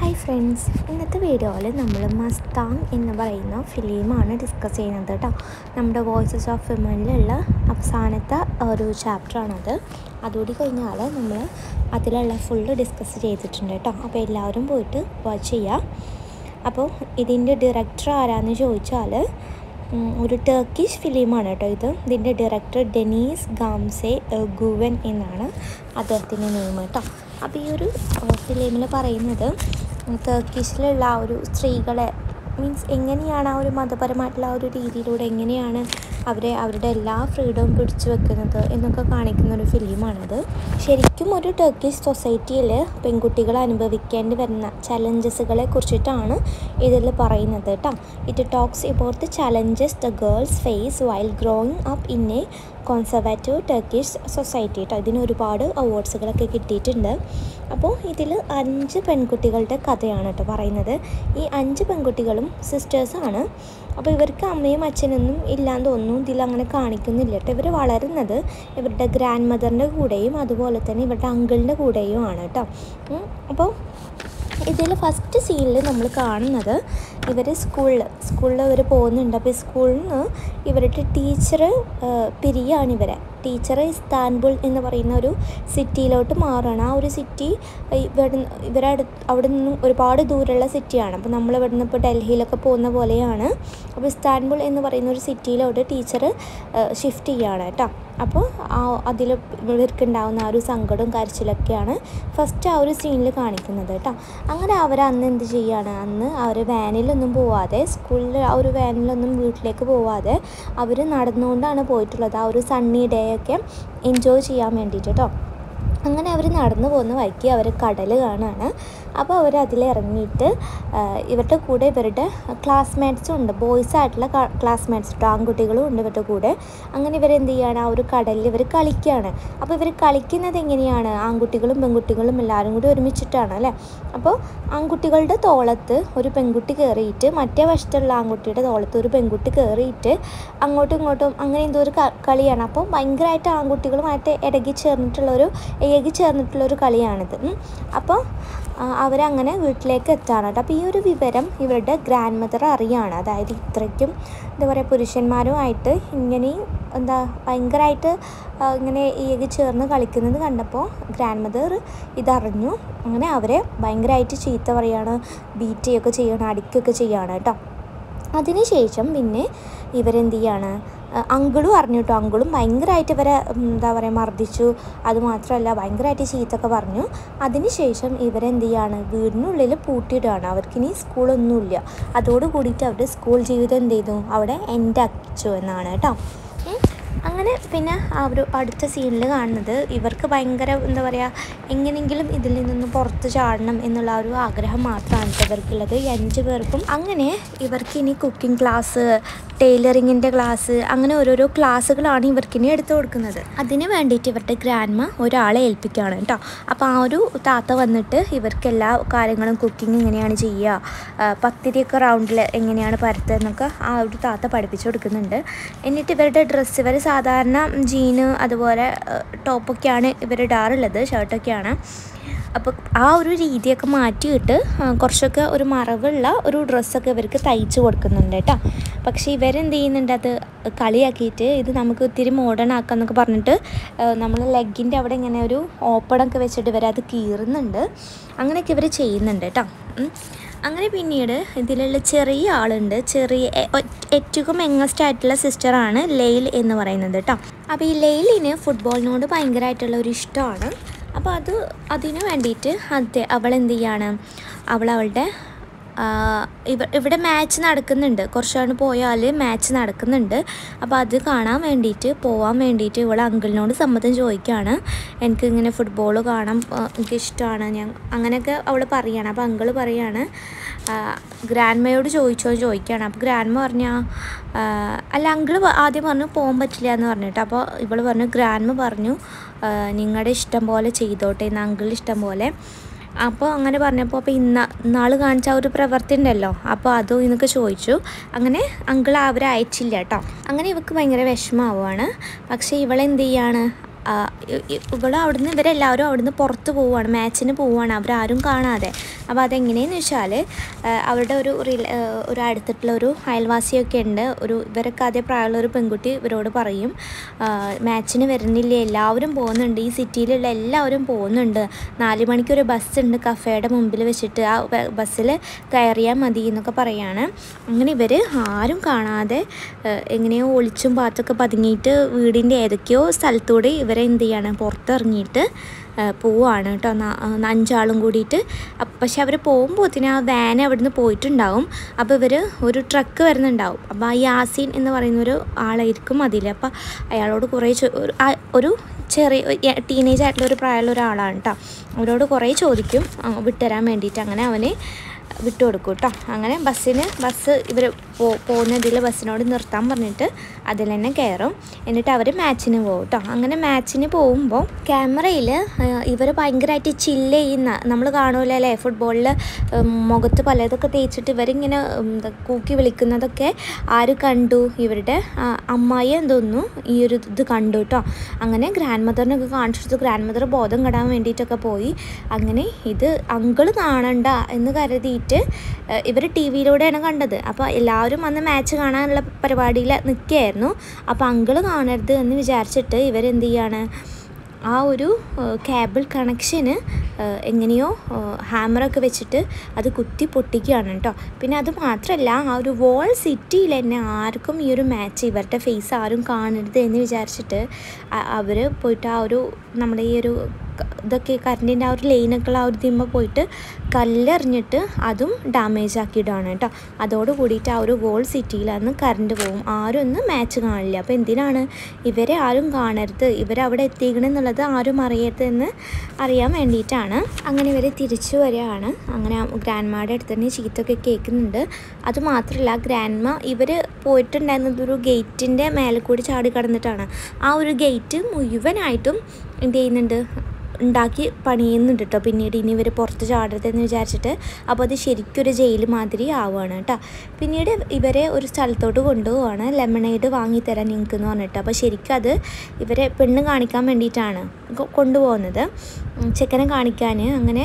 Hi friends ഇന്നത്തെ വീഡിയോയിൽ നമ്മൾ മസ്താങ് എന്ന് പറയുന്ന ഫിലിമാണ് ഡിസ്കസ് ചെയ്യുന്നത് കേട്ടോ നമ്മുടെ വോയിസസ് ഓഫ് വിമനിലുള്ള അവസാനത്തെ ഒരു ചാപ്റ്ററാണത് അതുകൂടി കഴിഞ്ഞാൽ നമ്മൾ അതിലുള്ള ഫുള്ള് ഡിസ്കസ് ചെയ്തിട്ടുണ്ട് കേട്ടോ അപ്പോൾ എല്ലാവരും പോയിട്ട് വാച്ച് ചെയ്യാം അപ്പോൾ ഇതിൻ്റെ ഡയറക്ടർ ആരാന്ന് ചോദിച്ചാൽ ഉം, ഒരു ടർക്കിഷ് ഫിലിമാണ് കേട്ടോ ഇത് ഇതിൻ്റെ ഡയറക്ടർ ഡെനീസ് ഗാംസെ ഗുവൻ എന്നാണ് അദ്ദേഹത്തിൻ്റെ നെയിം കേട്ടോ അപ്പോൾ ഈ ഒരു ഫിലിമിൽ പറയുന്നത് ടർക്കിഷിലുള്ള ആ ഒരു സ്ത്രീകളെ മീൻസ് എങ്ങനെയാണ് ആ ഒരു മതപരമായിട്ടുള്ള ആ ഒരു രീതിയിലൂടെ എങ്ങനെയാണ് അവരെ അവരുടെ എല്ലാ ഫ്രീഡവും പിടിച്ചു വെക്കുന്നത് എന്നൊക്കെ കാണിക്കുന്ന ഒരു ഫിലിമാണത് ശരിക്കും ഒരു ടർക്കിഷ് സൊസൈറ്റിയിൽ പെൺകുട്ടികൾ അനുഭവിക്കേണ്ടി വരുന്ന ചലഞ്ചസുകളെ കുറിച്ചിട്ടാണ് ഇതിൽ പറയുന്നത് കേട്ടോ it talks about the challenges the girls face while growing up in a conservative Turkish society കേട്ടോ ഇതിന് ഒരുപാട് അവാർഡ്സുകളൊക്കെ കിട്ടിയിട്ടുണ്ട് അപ്പോൾ ഇതിൽ അഞ്ച് പെൺകുട്ടികളുടെ കഥയാണ് കേട്ടോ പറയുന്നത് ഈ അഞ്ച് പെൺകുട്ടികളും സിസ്റ്റേഴ്സാണ് അപ്പോൾ ഇവർക്ക് അമ്മയും അച്ഛനൊന്നും ഇല്ലാന്ന് തോന്നുന്നു ഇതിൽ അങ്ങനെ കാണിക്കുന്നില്ല കേട്ടോ ഇവർ വളരുന്നത് ഇവരുടെ ഗ്രാൻഡ് മദറിൻ്റെ കൂടെയും അതുപോലെ തന്നെ ഇവരുടെ അങ്കിളിൻ്റെ കൂടെയും ആണ് കേട്ടോ ഉം, അപ്പോൾ ഇതിൽ ഫസ്റ്റ് സീനിൽ നമ്മൾ കാണുന്നത് ഇവർ സ്കൂളിൽ സ്കൂളിൽ ഇവർ പോകുന്നുണ്ട് അപ്പോൾ ഈ സ്കൂളിൽ നിന്ന് ഇവരുടെ ടീച്ചർ പിരിയാണ് ഇവരെ ടീച്ചർ ഇസ്താൻബുൾ എന്ന് പറയുന്ന ഒരു സിറ്റിയിലോട്ട് മാറുകയാണ് ആ ഒരു സിറ്റി ഇവിടെ ഇവരടു അവിടെ നിന്നും ഒരുപാട് ദൂരമുള്ള സിറ്റിയാണ് അപ്പോൾ നമ്മൾ ഇവിടെ നിന്ന് ഇപ്പോൾ ഡൽഹിയിലൊക്കെ പോകുന്ന പോലെയാണ് അപ്പോൾ ഇസ്താൻബുൾ എന്ന് പറയുന്ന ഒരു സിറ്റിയിലോട്ട് ടീച്ചർ ഷിഫ്റ്റ് ചെയ്യുകയാണ് കേട്ടോ അപ്പോൾ ആ അതിൽ ഇവർക്കുണ്ടാവുന്ന ആ ഒരു സങ്കടവും കരച്ചിലൊക്കെയാണ് ഫസ്റ്റ് ആ ഒരു സീനിൽ കാണിക്കുന്നത് കേട്ടോ അങ്ങനെ അവർ അന്ന് എന്ത് ചെയ്യാണ് അന്ന് അവർ വാനിലൊന്നും പോവാതെ സ്കൂളിൽ ആ ഒരു വാനിലൊന്നും വീട്ടിലേക്ക് പോവാതെ അവർ നടന്നുകൊണ്ടാണ് പോയിട്ടുള്ളത് ആ ഒരു സണ്ണി ഡേ ഒക്കെ എൻജോയ് ചെയ്യാൻ വേണ്ടിയിട്ട് കേട്ടോ അങ്ങനെ അവർ നടന്നു പോകുന്ന വഴിക്ക് അവർ കടൽ കാണുകയാണ് അപ്പോൾ അവർ അതിലിറങ്ങിയിട്ട് ആ, ഇവരുടെ കൂടെ ഇവരുടെ ക്ലാസ്മേറ്റ്സും ഉണ്ട് ബോയ്സ് ആയിട്ടുള്ള ക്ലാസ്മേറ്റ്സ് കേട്ടോ ആൺകുട്ടികളും ഉണ്ട് ഇവരുടെ കൂടെ അങ്ങനെ ഇവരെന്ത് ചെയ്യാണ് ആ ഒരു കടലിൽ ഇവർ കളിക്കുകയാണ് അപ്പോൾ ഇവർ കളിക്കുന്നത് എങ്ങനെയാണ് ആൺകുട്ടികളും പെൺകുട്ടികളും എല്ലാവരും കൂടി ഒരുമിച്ചിട്ടാണ് അല്ലേ അപ്പോൾ ആൺകുട്ടികളുടെ തോളത്ത് ഒരു പെൺകുട്ടി കയറിയിട്ട് മറ്റേ വശത്തുള്ള ആൺകുട്ടിയുടെ തോളത്ത് ഒരു പെൺകുട്ടി കയറിയിട്ട് അങ്ങോട്ടും ഇങ്ങോട്ടും അങ്ങനെ എന്തോ ഒരു ക- കളിയാണ് അപ്പോൾ ഭയങ്കരമായിട്ട് ആൺകുട്ടികളുമായിട്ട് ഇടകി ചേർന്നിട്ടുള്ള ഒരു ഏകി ചേർന്നിട്ടുള്ള ഒരു കളിയാണിത് ഉം. അപ്പോൾ ആ, അവരങ്ങനെ വീട്ടിലേക്ക് എത്താണ് കേട്ടോ അപ്പോൾ ഈ ഒരു വിവരം ഇവരുടെ ഗ്രാൻഡ് മദർ അറിയാണ് അതായത് ഇത്രയ്ക്കും എന്താ പറയുക പുരുഷന്മാരുമായിട്ട് ഇങ്ങനെ എന്താ ഭയങ്കരമായിട്ട് ആ, ഇങ്ങനെ ഏകി ചേർന്ന് കളിക്കുന്നത് കണ്ടപ്പോൾ ഗ്രാൻഡ് മദർ ഇതറിഞ്ഞു അങ്ങനെ അവരെ ഭയങ്കരമായിട്ട് ചീത്ത പറയാണ് ബീറ്റ് ചെയ്യുകയൊക്കെ ചെയ്യണം അടിക്കുകയൊക്കെ ചെയ്യാണ് കേട്ടോ അതിനുശേഷം പിന്നെ ഇവരെന്ത് ചെയ്യാണ് അങ്കിളും അറിഞ്ഞു കേട്ടോ അങ്കിളും ഭയങ്കരമായിട്ട് ഇവരെ ഉം, എന്താ പറയുക മർദ്ദിച്ചു അതുമാത്രമല്ല ഭയങ്കരമായിട്ട് ചീത്തൊക്കെ പറഞ്ഞു അതിനുശേഷം ഇവരെന്ത് ചെയ്യാണ് വീടിനുള്ളിൽ പൂട്ടിയിടുകയാണ് അവർക്കിനി സ്കൂളൊന്നുമില്ല അതോട് കൂടിയിട്ട് അവരുടെ സ്കൂൾ ജീവിതം എന്ത് ചെയ്തു അവിടെ എൻ്റെ അക്കിച്ചു എന്നാണ് കേട്ടോ ഉം. അങ്ങനെ പിന്നെ ആ ഒരു അടുത്ത സീനിൽ കാണുന്നത് ഇവർക്ക് ഭയങ്കര എന്താ പറയുക എങ്ങനെയെങ്കിലും ഇതിൽ നിന്നൊന്ന് പുറത്ത് ചാടണം എന്നുള്ള ആ ഒരു ആഗ്രഹം മാത്രമാണ് ട്ടോ ഇവർക്കുള്ളത് ഈ അഞ്ച് പേർക്കും അങ്ങനെ ഇവർക്ക് ഇനി കുക്കിംഗ് ക്ലാസ് ടൈലറിങ്ങിൻ്റെ ക്ലാസ് അങ്ങനെ ഓരോരോ ക്ലാസ്സുകളാണ് ഇവർക്കിനി എടുത്തു കൊടുക്കുന്നത് അതിന് വേണ്ടിയിട്ട് ഇവരുടെ ഗ്രാൻഡ്മ ഒരാളെ ഏൽപ്പിക്കുകയാണ് കേട്ടോ അപ്പോൾ ആ ഒരു താത്ത വന്നിട്ട് ഇവർക്ക് എല്ലാ കാര്യങ്ങളും കുക്കിംഗ് എങ്ങനെയാണ് ചെയ്യുക ആ, പത്തിരിയൊക്കെ റൗണ്ടിൽ എങ്ങനെയാണ് പരത്തുക എന്നൊക്കെ ആ ഒരു താത്ത പഠിപ്പിച്ചു കൊടുക്കുന്നുണ്ട് എന്നിട്ട് ഇവരുടെ ഡ്രസ്സ് ഇവർ സാധാരണ ജീന് അതുപോലെ ടോപ്പൊക്കെയാണ് ഇവർ ഇടാറുള്ളത് ഷർട്ടൊക്കെയാണ് അപ്പോൾ ആ ഒരു രീതിയൊക്കെ മാറ്റിയിട്ട് ആ, കുറച്ചൊക്കെ ഒരു മറവുള്ള ഒരു ഡ്രസ്സൊക്കെ ഇവർക്ക് തയ്ച്ച് കൊടുക്കുന്നുണ്ട് കേട്ടോ പക്ഷേ ഇവരെന്ത് ചെയ്യുന്നുണ്ട് അത് കളിയാക്കിയിട്ട് ഇത് നമുക്ക് ഇത്തിരി മോഡേൺ ആക്കാമെന്നൊക്കെ പറഞ്ഞിട്ട് നമ്മൾ ലെഗിൻ്റെ അവിടെ ഇങ്ങനെ ഒരു ഓപ്പണൊക്കെ വെച്ചിട്ട് ഇവരത് കീറുന്നുണ്ട് അങ്ങനെയൊക്കെ ഇവർ ചെയ്യുന്നുണ്ട് കേട്ടോ ഉം. അങ്ങനെ പിന്നീട് ഇതിലുള്ള ചെറിയ ആളുണ്ട് ചെറിയ എ- ഒ- ഏറ്റവും യങ്ങസ്റ്റ് ആയിട്ടുള്ള സിസ്റ്ററാണ് ലെയിൽ എന്ന് പറയുന്നത് കേട്ടോ അപ്പോൾ ഈ ലെയിലിന് ഫുട്ബോളിനോട് ഭയങ്കരമായിട്ടുള്ള ഒരു ഇഷ്ടമാണ് അപ്പോൾ അത് അതിന് വേണ്ടിയിട്ട് അത് അവൾ എന്ത് ചെയ്യാണ് അവൾ അവളുടെ ആ, ഇവ ഇവിടെ മാച്ച് നടക്കുന്നുണ്ട് കുറച്ചാണ് പോയാൽ മാച്ച് നടക്കുന്നുണ്ട് അപ്പോൾ അത് കാണാൻ വേണ്ടിയിട്ട് പോകാൻ വേണ്ടിയിട്ട് ഇവൾ അങ്കിളിനോട് സമ്മതം ചോദിക്കുകയാണ് എനിക്ക് ഇങ്ങനെ ഫുട്ബോൾ കാണാൻ ആ, എനിക്കിഷ്ടമാണ് ഞാൻ അങ്ങനെയൊക്കെ അവൾ പറയുകയാണ് അപ്പോൾ അങ്കിൾ പറയാണ് ഗ്രാൻഡ്മയോട് ചോദിച്ചോ ചോദിക്കുകയാണ് അപ്പോൾ ഗ്രാൻഡ്മ പറഞ്ഞാൽ അല്ല അങ്കിൾ ആദ്യം പറഞ്ഞു പോകാൻ പറ്റില്ല എന്ന് പറഞ്ഞിട്ട് അപ്പോൾ ഇവൾ പറഞ്ഞു ഗ്രാൻഡ്മ പറഞ്ഞു നിങ്ങളുടെ ഇഷ്ടം പോലെ ചെയ്തോട്ടെ എന്ന് അങ്കിളിൻ്റെ ഇഷ്ടം പോലെ അപ്പോൾ അങ്ങനെ പറഞ്ഞപ്പോൾ അപ്പോൾ ഇന്ന ഇന്നാൾ കാണിച്ച ആ ഒരു പ്രവൃത്തി ഉണ്ടല്ലോ അപ്പോൾ അതും എന്നൊക്കെ ചോദിച്ചു അങ്ങനെ അങ്കിൾ അവരെ അയച്ചില്ല കേട്ടോ അങ്ങനെ ഇവക്ക് ഭയങ്കര വിഷമാവുകയാണ് പക്ഷേ ഇവളെന്ത് ചെയ്യാണ് ഇവിടെ അവിടുന്ന് ഇവരെല്ലാവരും അവിടുന്ന് പുറത്ത് പോവുകയാണ് മാച്ചിന് പോവുകയാണ് അവരാരും കാണാതെ അപ്പോൾ അതെങ്ങനെയെന്ന് വെച്ചാൽ അവരുടെ ഒരു റില ഒരു അടുത്തിട്ടുള്ള ഒരു അയൽവാസിയൊക്കെ ഉണ്ട് ഒരു ഇവരൊക്കെ അതേ പ്രായമുള്ള ഒരു പെൺകുട്ടി ഇവരോട് പറയും മാച്ചിന് വരുന്നില്ല എല്ലാവരും പോകുന്നുണ്ട് ഈ സിറ്റിയിലുള്ള എല്ലാവരും പോകുന്നുണ്ട് നാല് മണിക്ക് ഒരു ബസ് ഉണ്ട് കഫേയുടെ മുമ്പിൽ വെച്ചിട്ട് ആ ബസ്സിൽ കയറിയാൽ മതി എന്നൊക്കെ പറയാണ് അങ്ങനെ ഇവർ ആരും കാണാതെ എങ്ങനെയോ ഒളിച്ചും പാത്തൊക്കെ പതുങ്ങിയിട്ട് വീടിൻ്റെ ഏതൊക്കെയോ സ്ഥലത്തൂടെ ഇവരെ എന്ത് ചെയ്യാണ് പുറത്തിറങ്ങിയിട്ട് പോവാണ് കേട്ടോ അഞ്ചാളും കൂടിയിട്ട് പക്ഷെ അവർ പോകുമ്പോഴത്തേന് ആ വാൻ അവിടുന്ന് പോയിട്ടുണ്ടാവും അപ്പോൾ ഇവർ ഒരു ട്രക്ക് വരുന്നുണ്ടാവും അപ്പോൾ ആ യാസീൻ എന്ന് പറയുന്ന ഒരു ആളായിരിക്കും അതിൽ അപ്പോൾ അയാളോട് കുറേ ഒരു ചെറിയ ടീനേജ് ആയിട്ടുള്ള ഒരു പ്രായമുള്ള ഒരാളാണ് കേട്ടോ അവരോട് കുറേ ചോദിക്കും വിട്ടുതരാൻ വേണ്ടിയിട്ട് അങ്ങനെ അവന് വിട്ടു കൊടുക്കും കേട്ടോ അങ്ങനെ ബസ്സിന് ബസ് ഇവർ പോ പോകുന്നതിൽ ബസ്സിനോട് നിർത്താൻ പറഞ്ഞിട്ട് അതിൽ തന്നെ കയറും എന്നിട്ട് അവർ മാച്ചിന് പോകും കേട്ടോ അങ്ങനെ മാച്ചിന് പോകുമ്പോൾ ക്യാമറയിൽ ഇവർ ഭയങ്കരമായിട്ട് ചില്ല് ചെയ്യുന്ന നമ്മൾ കാണുമല്ലോ അല്ലേ ഫുട്ബോളിൽ മുഖത്ത് പലതൊക്കെ തേച്ചിട്ട് ഇവരിങ്ങനെ കൂക്കി വിളിക്കുന്നതൊക്കെ ആര് കണ്ടു ഇവരുടെ അമ്മായി എന്തോന്നു ഈ ഒരു ഇത് കണ്ടു കേട്ടോ അങ്ങനെ ഗ്രാൻഡ് മദറിനൊക്കെ കാണിച്ചിട്ട് ഗ്രാൻഡ് മദർ ബോധം കെടാൻ വേണ്ടിയിട്ടൊക്കെ പോയി അങ്ങനെ ഇത് അങ്കിള് കാണണ്ട എന്ന് കരുതിയിട്ട് ഇവർ ടി വിയിലൂടെയാണ് കണ്ടത് അപ്പോൾ എല്ലാവരും അന്ന് മാച്ച് കാണാനുള്ള പരിപാടിയിൽ നിൽക്കുകയായിരുന്നു അപ്പോൾ അങ്കിള് കാണരുത് എന്ന് വിചാരിച്ചിട്ട് ഇവരെന്ത് ചെയ്യാണ് ആ ഒരു കേബിൾ കണക്ഷന് എങ്ങനെയോ ഹാമറൊക്കെ വെച്ചിട്ട് അത് കുത്തി പൊട്ടിക്കുകയാണ് കേട്ടോ പിന്നെ അത് മാത്രമല്ല ആ ഒരു വോൾ സിറ്റിയിൽ തന്നെ ആർക്കും ഈ ഒരു മാച്ച് ഇവരുടെ ഫേസ് ആരും കാണരുത് എന്ന് വിചാരിച്ചിട്ട് അവർ പോയിട്ട് ആ ഒരു നമ്മുടെ ഈ ഒരു ഇതൊക്കെ കറണ്ടിൻ്റെ ആ ഒരു ലൈനൊക്കെ ആ ഒരു തിമ്മ പോയിട്ട് കല്ലെറിഞ്ഞിട്ട് അതും ഡാമേജ് ആക്കിയിടാണ് കേട്ടോ അതോട് കൂടിയിട്ട് ആ ഒരു വോൾ സിറ്റിയിൽ അന്ന് കറണ്ട് പോകും ആരും ഒന്നും മാച്ച് കാണില്ല അപ്പോൾ എന്തിനാണ് ഇവരെ ആരും കാണരുത് ഇവരവിടെ എത്തിക്കണമെന്നുള്ളത് ആരും അറിയരുത് എന്ന് അറിയാൻ വേണ്ടിയിട്ടാണ് അങ്ങനെ ഇവർ തിരിച്ചു വരികയാണ് അങ്ങനെ ഗ്രാൻഡ്മയുടെ അടുത്ത് തന്നെ ചീത്തൊക്കെ കേൾക്കുന്നുണ്ട് അതുമാത്രമല്ല ഗ്രാൻഡ്മ ഇവർ പോയിട്ടുണ്ടായിരുന്നത് ഒരു ഗേറ്റിൻ്റെ മേലെ കൂടി ചാടി കടന്നിട്ടാണ് ആ ഒരു ഗേറ്റ് മുഴുവനായിട്ടും എന്ത് ചെയ്യുന്നുണ്ട് ഉണ്ടാക്കി പണിയുന്നുണ്ട് കേട്ടോ പിന്നീട് ഇനി ഇവർ പുറത്ത് ചാടരുതെന്ന് വിചാരിച്ചിട്ട് അപ്പോൾ അത് ശരിക്കൊരു ജയിൽ മാതിരി ആവുകയാണ് കേട്ടോ പിന്നീട് ഇവരെ ഒരു സ്ഥലത്തോട്ട് കൊണ്ടുപോവാണ് ലെമണേഡ് വാങ്ങിത്തരാൻ നിങ്ങൾക്ക് എന്ന് പറഞ്ഞിട്ട് അപ്പോൾ ശരിക്കും അത് ഇവരെ പെണ്ണ് കാണിക്കാൻ വേണ്ടിയിട്ടാണ് കൊണ്ടുപോകുന്നത് ചെക്കനെ കാണിക്കാൻ അങ്ങനെ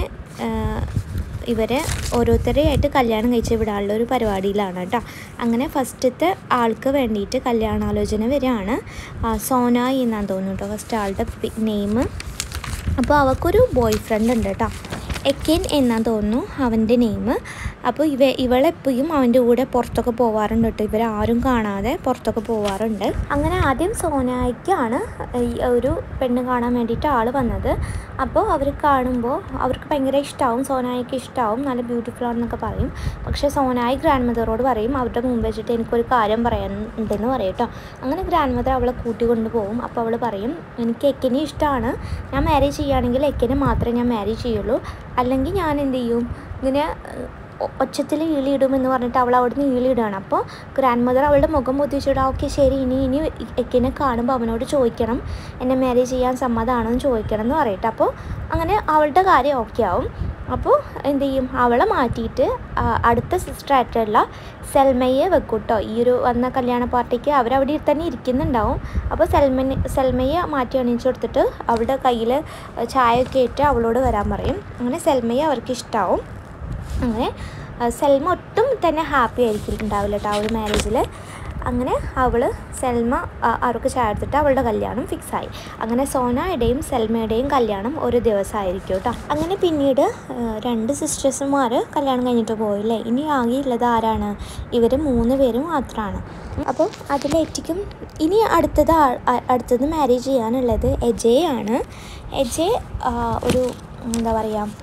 ഇവരെ ഓരോരുത്തരെയായിട്ട് കല്യാണം കഴിച്ച് വിടാനുള്ള ഒരു പരിപാടിയിലാണ് കേട്ടോ അങ്ങനെ ഫസ്റ്റത്തെ ആൾക്ക് വേണ്ടിയിട്ട് കല്യാണാലോചന വരികയാണ് സോനായി എന്നാണ് തോന്നുന്നു കേട്ടോ ഫസ്റ്റ് ആളുടെ നെയിം അപ്പോൾ അവൾക്കൊരു ബോയ് ഫ്രണ്ട് ഉണ്ട് കേട്ടോ എക്കൻ എന്നാന്ന് തോന്നുന്നു അവൻ്റെ നെയിം അപ്പോൾ ഇവ ഇവളെപ്പോഴും അവൻ്റെ കൂടെ പുറത്തൊക്കെ പോവാറുണ്ട് കേട്ടോ ഇവരാരും കാണാതെ പുറത്തൊക്കെ പോവാറുണ്ട് അങ്ങനെ ആദ്യം സോനായിക്കാണ് ഈ ഒരു പെണ്ണ് കാണാൻ വേണ്ടിയിട്ട് ആൾ വന്നത് അപ്പോൾ അവർ കാണുമ്പോൾ അവർക്ക് ഭയങ്കര ഇഷ്ടമാവും സോനായിക്ക് ഇഷ്ടമാവും നല്ല ബ്യൂട്ടിഫുൾ ആണെന്നൊക്കെ പറയും പക്ഷേ സോനായി ഗ്രാൻഡ് മദറോട് പറയും അവരുടെ മുമ്പ് വെച്ചിട്ട് എനിക്കൊരു കാര്യം പറയാനുണ്ടെന്ന് പറയും കേട്ടോ അങ്ങനെ ഗ്രാൻഡ് മദർ അവളെ കൂട്ടി കൊണ്ടുപോകും അപ്പോൾ അവൾ പറയും എനിക്ക് എക്കനെ ഇഷ്ടമാണ് ഞാൻ മാരേജ് ചെയ്യുകയാണെങ്കിൽ എക്കനെ മാത്രമേ ഞാൻ മാരേജ് ചെയ്യുള്ളൂ അല്ലെങ്കിൽ ഞാൻ എന്ത് ചെയ്യും ഇങ്ങനെ ഒച്ചത്തിൽ ഈളിയിടുമെന്ന് പറഞ്ഞിട്ട് അവൾ അവിടുന്ന് ഈളിയിടുകയാണ് അപ്പോൾ ഗ്രാൻഡ് മദർ അവളുടെ മുഖം പൊത്തിച്ചിട്ട് ഓക്കെ ശരി ഇനി ഇനി എക്കിനെ കാണുമ്പോൾ അവനോട് ചോദിക്കണം എന്നെ മാരേജ് ചെയ്യാൻ സമ്മതമാണെന്ന് ചോദിക്കണം എന്ന് പറയട്ടെ അപ്പോൾ അങ്ങനെ അവളുടെ കാര്യം ഓക്കെ ആവും അപ്പോൾ എന്ത് ചെയ്യും അവളെ മാറ്റിയിട്ട് അടുത്ത സിസ്റ്ററായിട്ടുള്ള സെൽമയെ വെക്കൂട്ടോ ഈ ഒരു വന്ന കല്യാണ പാർട്ടിക്ക് അവരവിടെ തന്നെ ഇരിക്കുന്നുണ്ടാവും അപ്പോൾ സെൽമന് സെൽമയെ മാറ്റി അണിയിച്ചു കൊടുത്തിട്ട് അവളുടെ കയ്യിൽ ചായയൊക്കെ ഇട്ട് അവളോട് വരാൻ പറയും അങ്ങനെ സെൽമയെ അവർക്ക് ഇഷ്ടമാവും അങ്ങനെ സെൽമ ഒട്ടും തന്നെ ഹാപ്പി ആയിരിക്കും ഉണ്ടാവില്ല കേട്ടോ ആ ഒരു മാരേജിൽ അങ്ങനെ അവൾ സെൽമ അവർക്ക് ചായ എടുത്തിട്ട് അവളുടെ കല്യാണം ഫിക്സായി അങ്ങനെ സോനയുടെയും സെൽമയുടെയും കല്യാണം ഒരു ദിവസമായിരിക്കും കേട്ടോ അങ്ങനെ പിന്നീട് രണ്ട് സിസ്റ്റേഴ്സുമാർ കല്യാണം കഴിഞ്ഞിട്ട് പോയില്ലേ ഇനി ആകെയുള്ളത് ആരാണ് ഇവർ മൂന്ന് പേര് മാത്രമാണ് അപ്പോൾ അതിലേറ്റിക്കും ഇനി അടുത്തത് അടുത്തത് മാരേജ് ചെയ്യാനുള്ളത് എജയാണ് എജെ ഒരു എന്താ പറയുക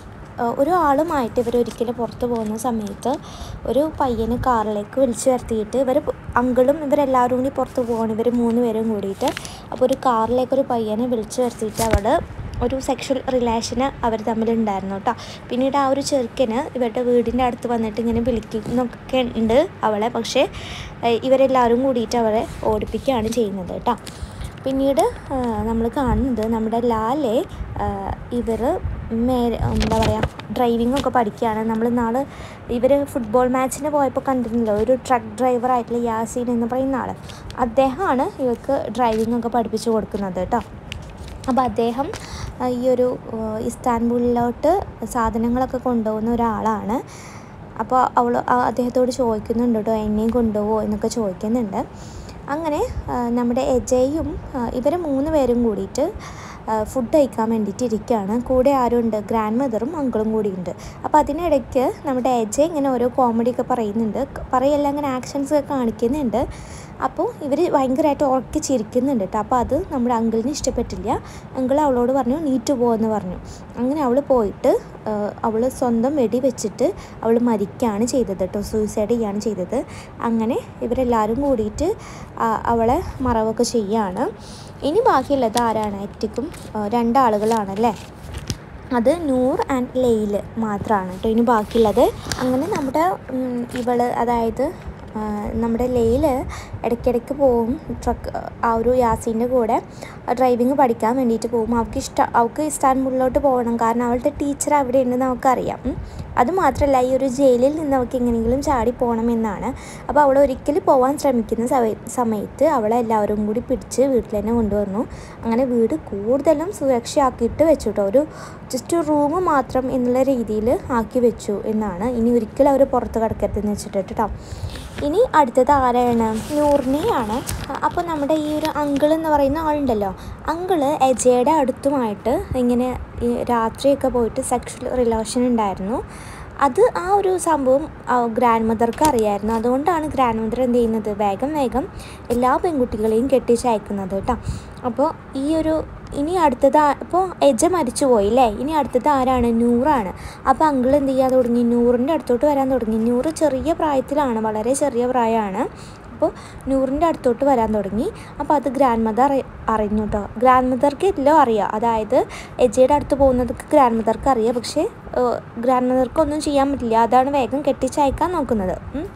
ഒരു ആളുമായിട്ട് ഇവർ ഒരിക്കലും പുറത്ത് പോകുന്ന സമയത്ത് ഒരു പയ്യന് കാറിലേക്ക് വിളിച്ചു വരുത്തിയിട്ട് ഇവർ അങ്കിളും ഇവരെല്ലാവരും കൂടി പുറത്ത് പോകണം ഇവർ മൂന്ന് പേരും കൂടിയിട്ട് അപ്പോൾ ഒരു കാറിലേക്ക് ഒരു പയ്യനെ വിളിച്ചു വരുത്തിയിട്ട് അവിടെ ഒരു സെക്ഷൽ റിലേഷന് അവർ തമ്മിലുണ്ടായിരുന്നു കേട്ടോ പിന്നീട് ആ ഒരു ചെറുക്കന് ഇവരുടെ വീടിൻ്റെ അടുത്ത് വന്നിട്ട് ഇങ്ങനെ വിളിക്കുന്നൊക്കെ ഉണ്ട് അവളെ പക്ഷേ ഇവരെല്ലാവരും കൂടിയിട്ട് അവളെ ഓടിപ്പിക്കുകയാണ് ചെയ്യുന്നത് കേട്ടോ പിന്നീട് നമ്മൾ കാണുന്നത് നമ്മുടെ ലാലെ ഇവർ മേ എന്താ പറയുക ഡ്രൈവിംഗ് ഒക്കെ പഠിക്കുകയാണ് നമ്മൾ നാളെ ഇവർ ഫുട്ബോൾ മാച്ചിന് പോയപ്പോൾ കണ്ടിരുന്നല്ലോ ഒരു ട്രക്ക് ഡ്രൈവറായിട്ടുള്ള യാസീൻ എന്ന് പറയുന്ന ആൾ അദ്ദേഹമാണ് ഇവർക്ക് ഡ്രൈവിംഗ് ഒക്കെ പഠിപ്പിച്ചു കൊടുക്കുന്നത് കേട്ടോ അപ്പോൾ അദ്ദേഹം ആ, ഈ ഒരു ആ, ഇസ്താൻബുളിലോട്ട് സാധനങ്ങളൊക്കെ കൊണ്ടുപോകുന്ന ഒരാളാണ് അപ്പോൾ അവൾ അദ്ദേഹത്തോട് ചോദിക്കുന്നുണ്ട് കേട്ടോ എന്നെയും കൊണ്ടുപോകുമോ എന്നൊക്കെ ചോദിക്കുന്നുണ്ട് അങ്ങനെ ആ, നമ്മുടെ എജയും ഇവർ മൂന്ന് പേരും കൂടിയിട്ട് ഫുഡ് കഴിക്കാൻ വേണ്ടിയിട്ട് ഇരിക്കുകയാണ് കൂടെ ആരുണ്ട് ഗ്രാൻഡ് മദറും അങ്കിളും കൂടി ഉണ്ട് അപ്പോൾ അതിനിടയ്ക്ക് നമ്മുടെ എജ ഇങ്ങനെ ഓരോ കോമഡി ഒക്കെ പറയുന്നുണ്ട് പറയല്ല അങ്ങനെ ആക്ഷൻസ് ഒക്കെ കാണിക്കുന്നുണ്ട് അപ്പോൾ ഇവർ ഭയങ്കരമായിട്ട് ഉറക്കി ചിരിക്കുന്നുണ്ട് കേട്ടോ അപ്പോൾ അത് നമ്മുടെ അങ്കിളിന് ഇഷ്ടപ്പെട്ടില്ല അങ്കിൾ അവളോട് പറഞ്ഞു നീറ്റ് പോകുമെന്ന് പറഞ്ഞു അങ്ങനെ അവൾ പോയിട്ട് അവൾ സ്വന്തം വെടി വെച്ചിട്ട് അവൾ മരിക്കുകയാണ് ചെയ്തത് കേട്ടോ സൂയിസൈഡ് ചെയ്യുകയാണ് ചെയ്തത് അങ്ങനെ ഇവരെല്ലാവരും കൂടിയിട്ട് ആ, അവളെ മറവൊക്കെ ചെയ്യുകയാണ് ഇനി ബാക്കിയുള്ളത് ആരാണ് എറ്റിക്കും രണ്ടാളുകളാണല്ലേ അത് നൂർ ആൻഡ് ലെയിൽ മാത്രമാണ് കേട്ടോ ഇനി ബാക്കിയുള്ളത് അങ്ങനെ നമ്മുടെ ഉം, ഇവള് അതായത് ആ, നമ്മുടെ ലെയിൽ ഇടയ്ക്കിടയ്ക്ക് പോവും ട്രക്ക് ആ ഒരു യാസീൻ്റെ കൂടെ ഡ്രൈവിങ് പഠിക്കാൻ വേണ്ടിയിട്ട് പോകും അവൾക്ക് ഇഷ്ടം അവൾക്ക് ഇസ്താൻബുളിലോട്ട് പോകണം കാരണം അവളുടെ ടീച്ചർ അവിടെ ഉണ്ടെന്ന് അവൾക്കറിയാം ഉം. അത് മാത്രമല്ല ഈ ഒരു ജയിലിൽ നിന്ന് അവൾക്ക് എങ്ങനെയെങ്കിലും ചാടി പോകണമെന്നാണ് അപ്പോൾ അവൾ ഒരിക്കൽ പോകാൻ ശ്രമിക്കുന്ന സമയ- സമയത്ത് അവളെ എല്ലാവരും കൂടി പിടിച്ച് വീട്ടിൽ തന്നെ കൊണ്ടുവന്നു അങ്ങനെ വീട് കൂടുതലും സുരക്ഷയാക്കിയിട്ട് വെച്ചു കേട്ടോ ഒരു ജസ്റ്റ് റൂം മാത്രം എന്നുള്ള രീതിയിൽ ആക്കി വെച്ചു എന്നാണ് ഇനി ഒരിക്കലും അവർ പുറത്ത് കിടക്കരുതെന്ന് വെച്ചിട്ട് കേട്ടോ ഇനി അടുത്തത് ആരാണ് നൂറിനെയാണ് അപ്പോൾ നമ്മുടെ ഈ ഒരു അങ്കിൾ എന്ന് പറയുന്ന ആളുണ്ടല്ലോ അങ്കിള് എജയുടെ അടുത്തുമായിട്ട് ഇങ്ങനെ ഈ രാത്രിയൊക്കെ പോയിട്ട് സെക്ഷൽ റിലേഷൻ ഉണ്ടായിരുന്നു അത് ആ ഒരു സംഭവം ഗ്രാൻഡ് മദർക്ക് അറിയായിരുന്നു അതുകൊണ്ടാണ് ഗ്രാൻഡ് മദർ എന്ത് ചെയ്യുന്നത് വേഗം വേഗം എല്ലാ പെൺകുട്ടികളെയും കെട്ടിച്ചയക്കുന്നത് കേട്ടോ അപ്പോൾ ഈ ഒരു ഇനി അടുത്തത് ഇപ്പോൾ എജ മരിച്ചു പോയില്ലേ ഇനി അടുത്തത് ആരാണ് നൂറാണ് അപ്പോൾ അങ്കിൾ എന്ത് ചെയ്യാൻ തുടങ്ങി നൂറിൻ്റെ അടുത്തോട്ട് വരാൻ തുടങ്ങി നൂറ് ചെറിയ പ്രായത്തിലാണ് വളരെ ചെറിയ പ്രായമാണ് അപ്പോൾ നൂറിൻ്റെ അടുത്തോട്ട് വരാൻ തുടങ്ങി അപ്പോൾ അത് ഗ്രാൻഡ് മദർ അറി അറിഞ്ഞു കേട്ടോ ഗ്രാൻഡ് മദർക്ക് എല്ലാം അറിയാം അതായത് എജയുടെ അടുത്ത് പോകുന്നതൊക്കെ ഗ്രാൻഡ് മദർക്ക് അറിയാം പക്ഷേ ഗ്രാൻഡ് മദർക്ക് ഒന്നും ചെയ്യാൻ പറ്റില്ല അതാണ് വേഗം കെട്ടിച്ചയക്കാൻ നോക്കുന്നത് ഉം.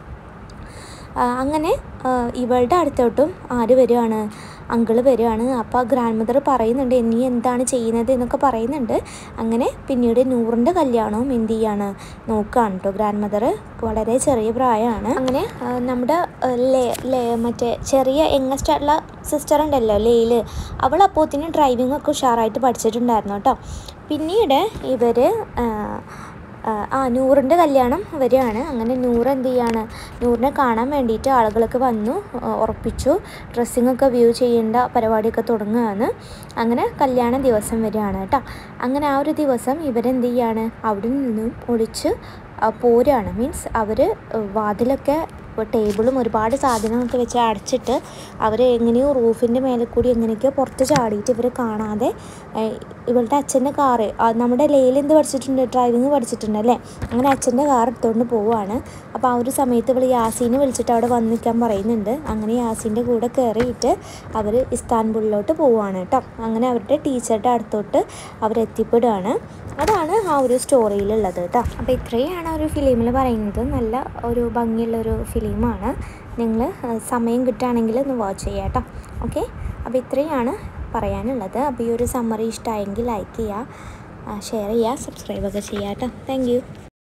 ആ, അങ്ങനെ ആ, ഇവളുടെ അടുത്തോട്ടും ആര് വരികയാണ് അങ്കിള് വരികയാണ് അപ്പോൾ ഗ്രാൻഡ് മദർ പറയുന്നുണ്ട് നീ എന്താണ് ചെയ്യുന്നത് എന്നൊക്കെ പറയുന്നുണ്ട് അങ്ങനെ പിന്നീട് നൂറിൻ്റെ കല്യാണവും എന്ത് ചെയ്യാണ് നോക്കുകയാണ് കേട്ടോ ഗ്രാൻഡ് മദർ വളരെ ചെറിയ പ്രായമാണ് അങ്ങനെ ആ, നമ്മുടെ ആ, ലേ ലേ മറ്റേ ചെറിയ യങ്ങസ്റ്റ് ആയിട്ടുള്ള സിസ്റ്റർ ഉണ്ടല്ലോ ലേയിൽ അവൾ അപ്പോത്തിന് ഡ്രൈവിംഗ് ഒക്കെ ഉഷാറായിട്ട് പഠിച്ചിട്ടുണ്ടായിരുന്നു കേട്ടോ പിന്നീട് ഇവർ ആ നൂറിൻ്റെ കല്യാണം വരികയാണ് അങ്ങനെ നൂറ് എന്ത് ചെയ്യാണ് നൂറിനെ കാണാൻ വേണ്ടിയിട്ട് ആളുകളൊക്കെ വന്നു ആ, ഉറപ്പിച്ചു ഡ്രസ്സിങ്ങൊക്കെ വ്യൂ ചെയ്യേണ്ട പരിപാടിയൊക്കെ തുടങ്ങുകയാണ് അങ്ങനെ കല്യാണ ദിവസം വരികയാണ് കേട്ടോ അങ്ങനെ ആ ഒരു ദിവസം ഇവരെന്ത് ചെയ്യാണ് അവിടെ നിന്നും ഒളിച്ച് ആ, പോരുകയാണ് മീൻസ് അവർ വാതിലൊക്കെ ടേബിളും ഒരുപാട് സാധനങ്ങളൊക്കെ വെച്ച് അടച്ചിട്ട് അവർ എങ്ങനെയോ റൂഫിൻ്റെ മേലെ കൂടി എങ്ങനെയൊക്കെയോ പുറത്ത് ചാടിയിട്ട് ഇവർ കാണാതെ ഏഹ്, ഇവളുടെ അച്ഛൻ്റെ കാറ് നമ്മുടെ ലേയിൽ എന്ത് പഠിച്ചിട്ടുണ്ട് ഡ്രൈവിങ് പഠിച്ചിട്ടുണ്ട് അല്ലേ അങ്ങനെ അച്ഛൻ്റെ കാർ എടുത്തുകൊണ്ട് പോവുകയാണ് അപ്പോൾ ആ ഒരു സമയത്ത് ഇവൾ യാസീനെ വിളിച്ചിട്ട് അവിടെ വന്ന് നിൽക്കാൻ പറയുന്നുണ്ട് അങ്ങനെ യാസീൻ്റെ കൂടെ കയറിയിട്ട് അവർ ഇസ്താൻബുളിലോട്ട് പോവുകയാണ് കേട്ടോ അങ്ങനെ അവരുടെ ടീച്ചറുടെ അടുത്തോട്ട് അവരെത്തിപ്പെടുകയാണ് അതാണ് ആ ഒരു സ്റ്റോറിയിലുള്ളത് കേട്ടോ അപ്പോൾ ഇത്രയാണ് ആ ഒരു ഫിലിമിൽ പറയുന്നത് നല്ല ഒരു ഭംഗിയുള്ളൊരു ഫിലിമാണ് നിങ്ങൾ സമയം കിട്ടുകയാണെങ്കിൽ ഒന്ന് വാച്ച് ചെയ്യാം കേട്ടോ ഓക്കെ അപ്പോൾ ഇത്രയാണ് പറയാനുള്ളത് അപ്പോൾ ഈ ഒരു സമ്മറി ഇഷ്ടമായെങ്കിൽ ലൈക്ക് ചെയ്യുക ഷെയർ ചെയ്യുക സബ്സ്ക്രൈബ് ഒക്കെ ചെയ്യുക കേട്ടോ താങ്ക് യു